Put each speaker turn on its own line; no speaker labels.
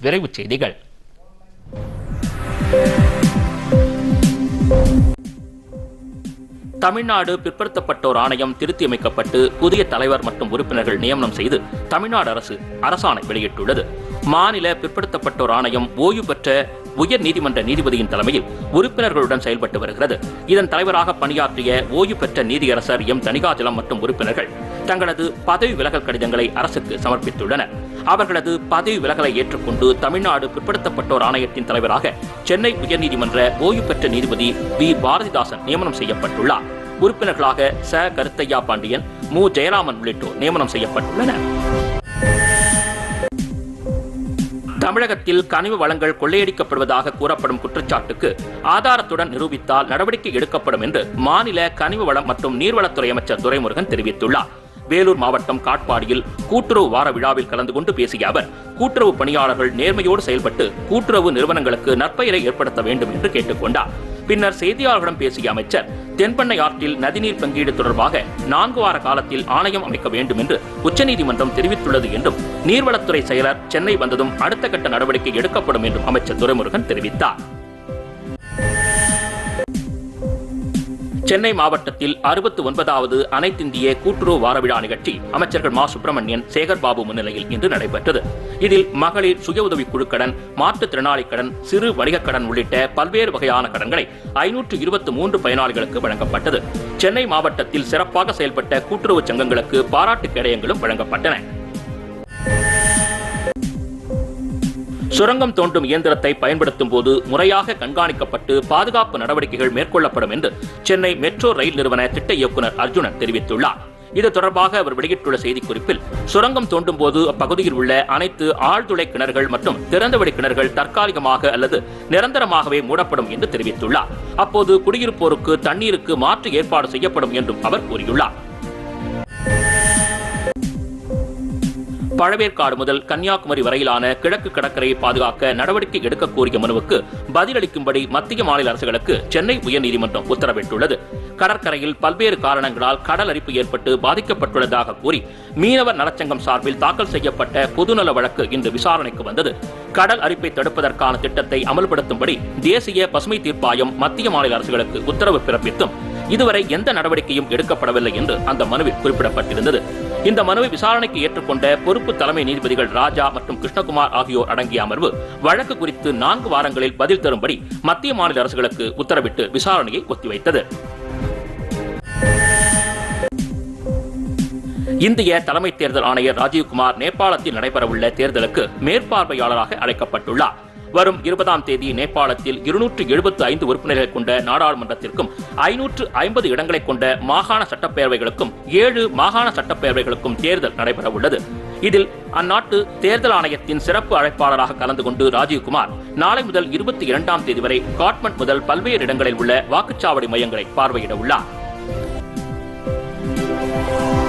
விரைவுச் செய்திகள் தமிழ்நாடு பிற்படுத்தப்பட்டோர் ஆணையம் திருத்தியமைக்கப்பட்டு புதிய தலைவர் மற்றும் உறுப்பினர்கள் நியமனம் செய்து தமிழ்நாடு அரசு அரசாணை வெளியிட்டுள்ளது மாநில பிற்படுத்தப்பட்டோர் ஆணையம் ஓய்வு பெற்ற உயர் நீதிமன்ற நீதிபதியின் தலைமையில் உறுப்பினர்களுடன் செயல்பட்டு வருகிறது இதன் தலைவராக பணியாற்றிய ஓய்வு பெற்ற நீதியரசர் எம் தணிகாச்சலம் மற்றும் உறுப்பினர்கள் தங்களது பதவி விலகல் கடிதங்களை அரசுக்கு சமர்ப்பித்துள்ளனர் அவர்களது பதவி விலகலை ஏற்றுக்கொண்டு தமிழ்நாடு பிற்படுத்தப்பட்டோர் ஆணையத்தின் தலைவராக சென்னை உயர்நீதிமன்ற ஓய்வு பெற்ற நீதிபதி வி பாரதிதாசன் நியமனம் செய்யப்பட்டுள்ளார் உறுப்பினர்களாக ச கருத்தையா பாண்டியன் மு ஜெயராமன் உள்ளிட்டோர் நியமனம் செய்யப்பட்டுள்ளனர் தமிழகத்தில் கனிம வளங்கள் கொள்ளையடிக்கப்படுவதாக கூறப்படும் குற்றச்சாட்டுக்கு ஆதாரத்துடன் நிரூபித்தால் நடவடிக்கை எடுக்கப்படும் என்று மாநில கனிம வளம் மற்றும் நீர்வளத்துறை அமைச்சர் துரைமுருகன் தெரிவித்துள்ளார் வேலூர் மாவட்டம் காட்பாடியில் கூட்டுறவு வார விழாவில் கலந்து கொண்டு பேசிய அவர் கூட்டுறவு பணியாளர்கள் நேர்மையோடு செயல்பட்டு கூட்டுறவு நிறுவனங்களுக்கு நற்பெயரை ஏற்படுத்த வேண்டும் என்று கேட்டுக்கொண்டார் பின்னர் செய்தியாளர்களிடம் பேசிய அமைச்சர் தென்பண்ணை ஆற்றில் நதிநீர் பங்கீடு தொடர்பாக நான்கு வார காலத்தில் ஆணையம் அமைக்க வேண்டும் என்று உச்சநீதிமன்றம் தெரிவித்துள்ளது என்றும் நீர்வளத்துறை செயலர் சென்னை வந்ததும் அடுத்த கட்ட நடவடிக்கை எடுக்கப்படும் என்றும் அமைச்சர் துரைமுருகன் தெரிவித்தார் சென்னை மாவட்டத்தில் அறுபத்தி ஒன்பதாவது அனைத்திந்திய கூட்டுறவு வார விழா நிகழ்ச்சி அமைச்சர்கள் மா சுப்பிரமணியன் சேகர் பாபு முன்னிலையில் இன்று நடைபெற்றது இதில் மகளிர் சுய உதவி குழுக்கடன் மாற்றுத்திறனாளி கடன் சிறு வணிகக் கடன் உள்ளிட்ட பல்வேறு வகையான கடன்களை ஐநூற்று இருபத்தி மூன்று பயனாளிகளுக்கு வழங்கப்பட்டது சென்னை மாவட்டத்தில் சிறப்பாக செயல்பட்ட கூட்டுறவு சங்கங்களுக்கு பாராட்டு கேடயங்களும் வழங்கப்பட்டன சுரங்கம் தோண்டும் இயந்திரத்தை பயன்படுத்தும் போது முறையாக கண்காணிக்கப்பட்டு பாதுகாப்பு நடவடிக்கைகள் மேற்கொள்ளப்படும் என்று சென்னை மெட்ரோ ரயில் நிறுவன திட்ட இயக்குநர் அர்ஜுனன் தெரிவித்துள்ளார் இது தொடர்பாக அவர் வெளியிட்டுள்ள செய்திக்குறிப்பில் சுரங்கம் தோண்டும் போது அப்பகுதியில் உள்ள அனைத்து ஆழ்துளை கிணறுகள் மற்றும் திறந்தவெளி கிணறுகள் தற்காலிகமாக அல்லது நிரந்தரமாகவே மூடப்படும் என்று தெரிவித்துள்ளார் அப்போது குடியிருப்போருக்கு தண்ணீருக்கு மாற்று ஏற்பாடு செய்யப்படும் என்றும் அவர் கூறியுள்ளார் பழவேற்காடு முதல் கன்னியாகுமரி வரையிலான கிழக்கு கடற்கரையை பாதுகாக்க நடவடிக்கை எடுக்க கோரிய மனுவுக்கு பதிலளிக்கும்படி மத்திய மாநில அரசுகளுக்கு சென்னை உயர்நீதிமன்றம் உத்தரவிட்டுள்ளது கடற்கரையில் பல்வேறு காரணங்களால் கடல் அரிப்பு ஏற்பட்டு பாதிக்கப்பட்டுள்ளதாக கூறி மீனவர் நலச்சங்கம் சார்பில் தாக்கல் செய்யப்பட்ட பொதுநல வழக்கு இன்று விசாரணைக்கு வந்தது கடல் அரிப்பை தடுப்பதற்கான திட்டத்தை அமல்படுத்தும்படி தேசிய பசுமை தீர்ப்பாயம் மத்திய மாநில அரசுகளுக்கு உத்தரவு பிறப்பித்தும் இதுவரை எந்த நடவடிக்கையும் எடுக்கப்படவில்லை என்று அந்த மனுவில் குறிப்பிடப்பட்டிருந்தது இந்த மனுவை விசாரணைக்கு ஏற்றுக்கொண்ட பொறுப்பு தலைமை நீதிபதிகள் ராஜா மற்றும் கிருஷ்ணகுமார் ஆகியோர் அடங்கிய அமர்வு வழக்கு குறித்து நான்கு வாரங்களில் பதில் தரும்படி மத்திய மாநில அரசுகளுக்கு உத்தரவிட்டு விசாரணையை ஒத்திவைத்தது இந்திய தலைமை தேர்தல் ஆணையர் ராஜீவ்குமார் நேபாளத்தில் நடைபெறவுள்ள தேர்தலுக்கு மேற்பார்வையாளராக அழைக்கப்பட்டுள்ளார் வரும் இருபதாம் தேதி நேபாளத்தில் இருநூற்று எழுபத்து ஐந்து உறுப்பினர்களை கொண்ட நாடாளுமன்றத்திற்கும் ஐநூற்று ஐம்பது இடங்களை கொண்ட மாகாண சட்டப்பேரவைகளுக்கும் ஏழு மாகாண சட்டப்பேரவைகளுக்கும் தேர்தல் நடைபெறவுள்ளது இதில் அந்நாட்டு தேர்தல் ஆணையத்தின் சிறப்பு அழைப்பாளராக கலந்து கொண்டு ராஜீவ்குமார் நாளை முதல் இருபத்தி இரண்டாம் தேதி வரை காட்மண்ட் முதல் பல்வேறு இடங்களில் உள்ள வாக்குச்சாவடி மையங்களை பார்வையிட உள்ளார்